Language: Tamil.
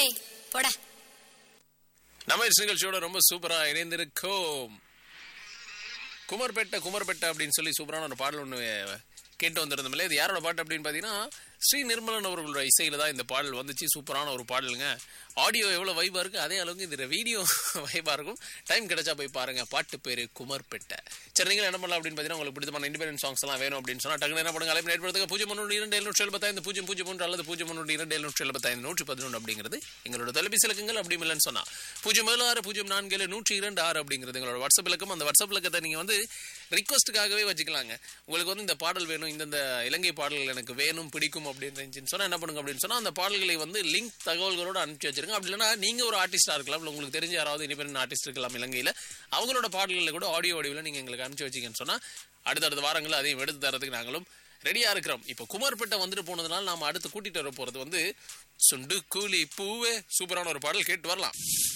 ஏய் போடா நம்ம இந்த நிகழ்ச்சியோட ரொம்ப சூப்பரா இணைந்திருக்கோம் குமர்பேட்டை குமர்பேட்டை அப்படின்னு சொல்லி சூப்பரான ஒரு பாடல் ஒன்று கேட்டு வந்திருந்தோம்ல இது யாரோட பாட்டு அப்படின்னு பார்த்தீங்கன்னா ஸ்ரீ நிர்மலன் அவர்களோட இசையில தான் இந்த பாடல் வந்துச்சு சூப்பரான ஒரு பாடலுங்க ஆடியோ எவ்வளோ வைபா இருக்கு அதே அளவுக்கு இந்த வீடியோ வைபா இருக்கும் டைம் கிடைச்சா போய் பாருங்க பாட்டு பேரு குமர்பேட்டை சரி நீங்கள் என்ன பண்ணலாம் அப்படின்னு பார்த்தீங்கன்னா உங்களுக்கு பிடித்தமான இண்டிபெண்டன்ட் சாங்ஸ் எல்லாம் வேணும் அப்படின்னு சொன்னா டக்குனு என்ன பண்ணுங்க அழைப்பு நேர்படுத்துங்க பூஜ்ஜியம் முன்னூறு இரண்டு எழுநூற்றி எழுபத்தைந்து பூஜ்ஜியம் பூஜ்ஜியம் மூன்று அல்லது பூஜ்ஜியம் முன்னூறு இரண்டு எழுநூற்றி எழுபத்தைந்து நூற்றி பதினொன்று அப்படிங்கிறது எங்களோட தொலைபேசி இலக்கங்கள் அப்படி இல்லைன்னு சொன்னா பூஜ்ஜியம் ஏழு ஆறு பூஜ்ஜியம் நான்கு ஏழு நூற்றி இரண்டு ஆறு அப்படிங்கிறது எங்களோட வாட்ஸ்அப் இலக்கம் அந்த வாட்ஸ்அப் இலக்கத்தை நீங்க வந்து ரிக்வஸ்ட்டுக்காகவே வச்சுக்கலாங்க உங்களுக்கு வந்து இந்த பாடல் வேணும் இந்தந்த இலங்கை பாடல்கள் எனக்கு வேணும் பிடிக்கும் அப்படின்னு இருந்துச்சுன்னு சொன்னா என்ன பண்ணுங்க அப்படின்னு சொன்னா அந்த பாடல்களை வந்து லிங்க் தகவல்களோட அனுப்பிச்சு வச்சிருங்க அப்படி இல்லைன்னா நீங்க ஒரு ஆர்டிஸ்டா இருக்கலாம் இல்லை உங்களுக்கு தெரிஞ்ச யாராவது இண்டிபெண்டன்ட் ஆர்டிஸ்ட் இருக்கலாம் இலங்கையில அவங்களோட பாடல்களை கூட ஆடியோ வடிவில் நீங்க எங்களுக்கு அனுப்பிச்சு வச்சீங்கன்னு சொன்னா அடுத்தடுத்த வாரங்கள் அதையும் எடுத்து தரதுக்கு நாங்களும் ரெடியா இருக்கிறோம் இப்போ குமார்பேட்டை வந்துட்டு போனதுனால நாம அடுத்து கூட்டிட்டு வர போறது வந்து சுண்டு கூலி பூவே சூப்பரான ஒரு பாடல் கேட்டு வரலாம்